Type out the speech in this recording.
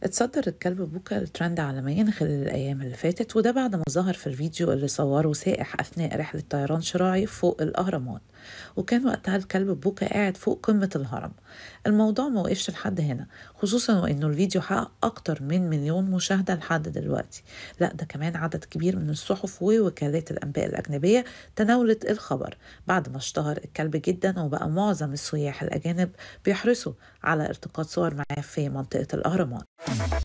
اتصدر الكلب بوكا الترند عالميا خلال الأيام اللي فاتت وده بعد ما ظهر في الفيديو اللي صوره سائح أثناء رحلة طيران شراعي فوق الأهرامات وكان وقتها الكلب بوكا قاعد فوق قمة الهرم الموضوع ما وقفش لحد هنا خصوصا وإنه الفيديو حقق أكتر من مليون مشاهدة لحد دلوقتي لا ده كمان عدد كبير من الصحف ووكالات الأنباء الأجنبية تناولت الخبر بعد ما اشتهر الكلب جدا وبقى معظم السياح الأجانب بيحرصوا على التقاط صور معاه في منطقة الأهرامات